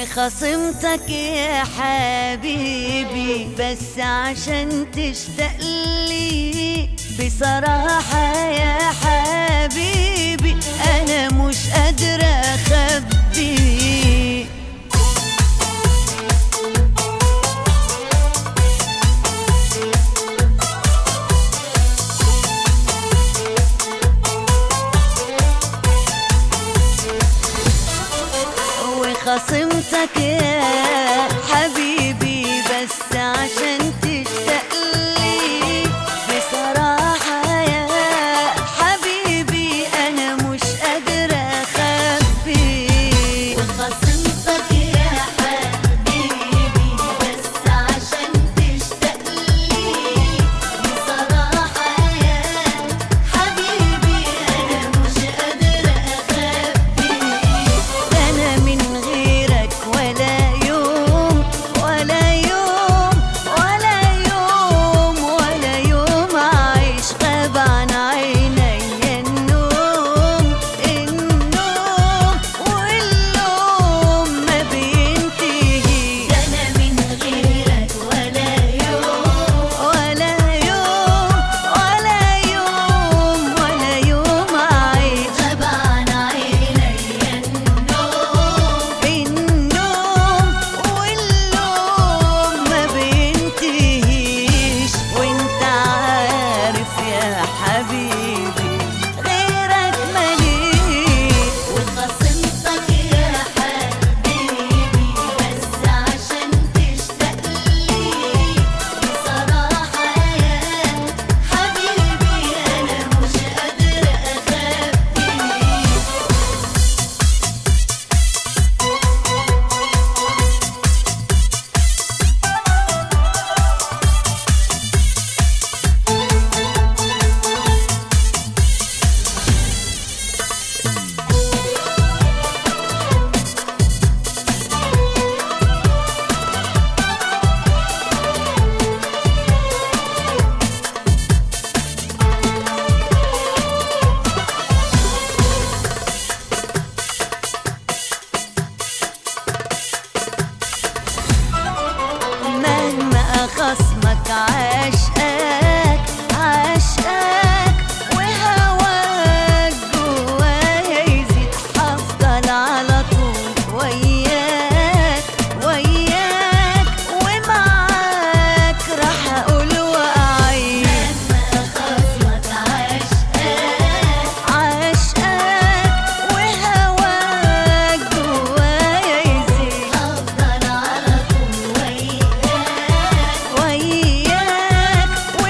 وخصمتك يا حبيبي بس عشان تشتاق لي بصراحة يا حبيبي أنا مش قادرة أخبي وخصمتك يا حبيبي بس عشان تشتاق لي بصراحة يا حبيبي أنا مش قادرة أخبي وخصمتك يا حبيبي بس عشان تشتاق لي بصراحة يا حبيبي أنا مش قادرة أخبي أنا من غيرك ولا يوم ولا يوم ولا يوم ولا يوم عايش غاب عن عيني النوم النوم واللوم ما بينتهي أنا من غيرك ولا يوم ولا يوم ولا يوم ولا يوم عايش غاب عن عيني النوم النوم واللوم ما بينتهيش وانت عارف يا حبيبي غيرك ماليش وخصمتك يا حبيبي بس عشان تشتاق لي بصراحة يا حبيبي أنا مش قادرة أخبي مهما خصمك عشقك عشقك وهواك جوايا يزيد هفضل على طول وياك وياك ومعاك راح اقول واعيد مهما خصمك عشقك عشقك وهواك جوايا يزيد هفضل على طول وياك وياك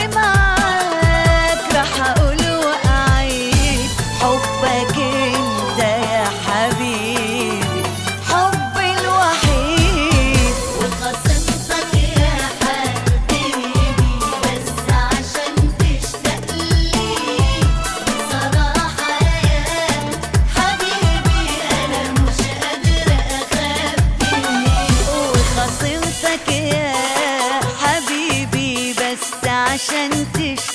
ومعاك راح اقول واعيد حبك انت يا حبيبي حبي الوحيد وخصمتك يا حبيبي بس عشان تشتاق لي بصراحة يا حبيبي أنا مش قادرة أخبي وخصمتك يا حبيبي بس عشان تشتاق